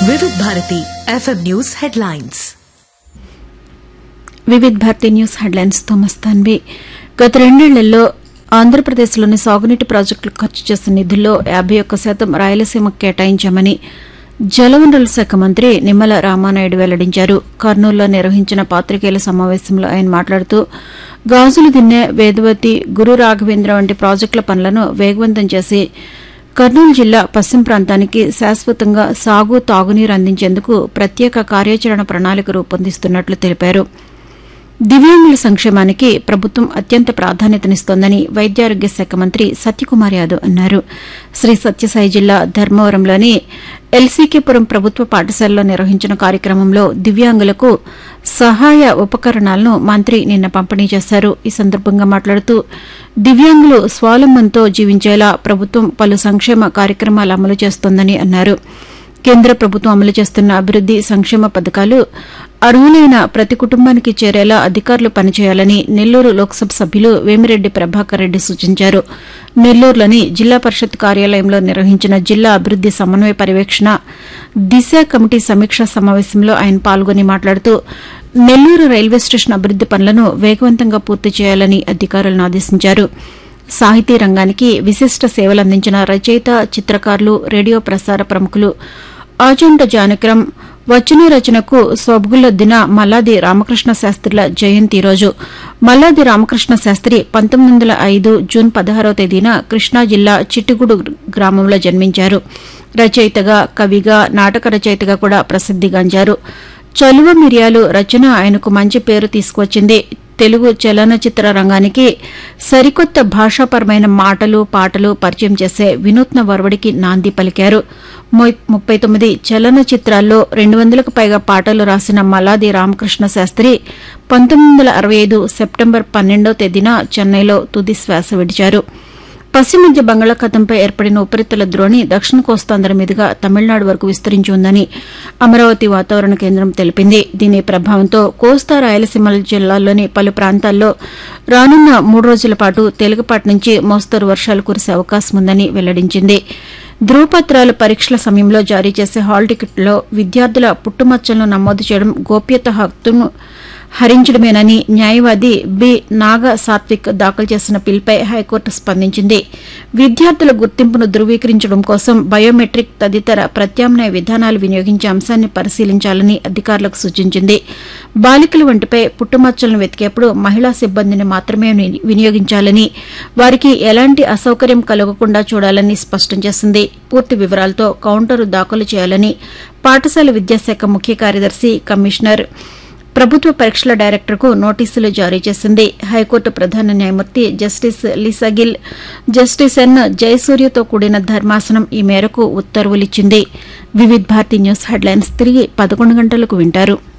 వివిధ Bharati FM news headlines Vividh Bharati news headlines తో మస్తాన్వి గత రెండేళ్లలో ఆంధ్రప్రదేశ్లోని సాగునీటి ప్రాజెక్టులకు ఖర్చు చేసిన నిధుల్లో యాబై ఒక్క శాతం రాయలసీమకు కేటాయించామని జలవనరుల శాఖ మంత్రి నిమ్మల రామానాయుడు వెల్లడించారు కర్నూలులో నిర్వహించిన పాత్రికేయుల సమావేశంలో ఆయన మాట్లాడుతూ గాజులు దిన్నె వేదవతి గురు రాఘవేంద్ర వంటి ప్రాజెక్టుల పనులను వేగవంతం చేసి కర్నూలు జిల్లా పశ్చిమ ప్రాంతానికి శాశ్వతంగా సాగు తాగునీరు అందించేందుకు ప్రత్యేక కార్యాచరణ ప్రణాళిక రూపొందిస్తున్నట్లు తెలిపారు దివ్యాంగుల సంక్షేమానికి ప్రభుత్వం అత్యంత ప్రాధాన్యతనిస్తోందని వైద్యారోగ్య శాఖ మంత్రి సత్యకుమార్ యాదవ్ అన్నారు శ్రీ సత్యసాయి జిల్లా ధర్మవరంలోని ఎల్సీకేపురం ప్రభుత్వ పాఠశాలలో నిర్వహించిన కార్యక్రమంలో దివ్యాంగులకు సహాయ ఉపకరణాలను మంత్రి నిన్న పంపిణీ చేశారు ఈ సందర్భంగా మాట్లాడుతూ దివ్యాంగులు స్వావలంబనతో జీవించేలా ప్రభుత్వం పలు సంక్షేమ కార్యక్రమాలు అమలు చేస్తోందని అన్నారు కేంద్ర ప్రభుత్వం అమలు చేస్తున్న అభివృద్ది సంక్షేమ పథకాలు అర్హులైన ప్రతి కుటుంబానికి చేరేలా అధికారులు పనిచేయాలని నెల్లూరు లోక్సభ సభ్యులు వేమిరెడ్డి ప్రభాకర్ రెడ్డి సూచించారు నెల్లూరులోని జిల్లా పరిషత్ కార్యాలయంలో నిర్వహించిన జిల్లా అభివృద్ది సమన్వయ పర్యవేక్షణ దిశ కమిటీ సమీక్షా సమావేశంలో ఆయన పాల్గొని మాట్లాడుతూ నెల్లూరు రైల్వే స్టేషన్ అభివృద్ది పనులను వేగవంతంగా పూర్తి చేయాలని అధికారులను ఆదేశించారు సాహితీ రంగానికి విశిష్ట సేవలందించిన రచయిత చిత్రకారులు రేడియో ప్రసార ప్రముఖులు ఆజంట జానకరం వచన రచనకు సొబగులొద్దిన మల్లాది రామకృష్ణ శాస్త్రిల జయంతి రోజు మల్లాది రామకృష్ణ శాస్త్రి పంతొమ్మిది వందల ఐదు జూన్ పదహారవ తేదీన కృష్ణా జిల్లా చిట్టుగుడు గ్రామంలో జన్మించారు రచయితగా కవిగా నాటక రచయితగా కూడా ప్రసిద్దిగాంచారు చలువ మిరియాలు రచన ఆయనకు మంచి పేరు తీసుకువచ్చింది తెలుగు చలనచిత్ర రంగానికి సరికొత్త భాషాపరమైన మాటలు పాటలు పరిచయం చేసే వినూత్న వరవడికి నాంది పలికారు ముప్పై తొమ్మిది చలనచిత్రాల్లో రెండు వందలకు పైగా పాటలు రాసిన మలాది రామకృష్ణ శాస్త్రి పంతొమ్మిది వందల అరవై ఐదు సెప్టెంబర్ పన్నెండో తేదీన చెన్నైలో తుది శ్వాస విడిచారు పశ్చిమ మధ్య బంగాళాఖాతంపై ఏర్పడిన ఉపరితల ద్రోణి దక్షిణ కోస్తాంధ్ర మీదుగా తమిళనాడు వరకు విస్తరించి ఉందని అమరావతి వాతావరణ కేంద్రం తెలిపింది దీని ప్రభావంతో కోస్తా రాయలసీమ జిల్లాల్లోని పలు ప్రాంతాల్లో రానున్న మూడు రోజుల పాటు తేలికపాటి నుంచి మోస్తరు వర్షాలు కురిసే అవకాశం ఉందని వెల్లడించింది ధృవపత్రాలు పరీక్షల సమయంలో జారీ చేసే హాల్ టికెట్లో విద్యార్థుల పుట్టుమచ్చలను నమోదు చేయడం గోప్యత హక్కును హరించడమేనని న్యాయవాది బి నాగ సాత్విక్ దాఖలు చేసిన పిల్పై హైకోర్టు స్పందించింది విద్యార్థుల గుర్తింపును ధృవీకరించడం కోసం బయోమెట్రిక్ తదితర ప్రత్యామ్నాయ విధానాలు వినియోగించే అంశాన్ని పరిశీలించాలని అధికారులకు సూచించింది బాలికల వంటిపై పుట్టుమచ్చలను వెతికేప్పుడు మహిళా సిబ్బందిని మాత్రమే వినియోగించాలని వారికి ఎలాంటి అసౌకర్యం కలగకుండా చూడాలని స్పష్టం చేసింది పూర్తి వివరాలతో కౌంటరు దాఖలు చేయాలని పాఠశాల విద్యాశాఖ ముఖ్య కార్యదర్శి కమిషనర్ ప్రభుత్వ పరీక్షల డైరెక్టర్కు నోటీసులు జారీ చేసింది హైకోర్టు ప్రధాన న్యాయమూర్తి జస్టిస్ లిసగిల్ జస్టిస్ ఎన్ జయసూర్యతో కూడిన ధర్మాసనం ఈ మేరకు ఉత్తర్వులిచ్చింది వివిధ్ భారతి న్యూస్ హెడ్లైన్స్ తిరిగి పదకొండు గంటలకు వింటారు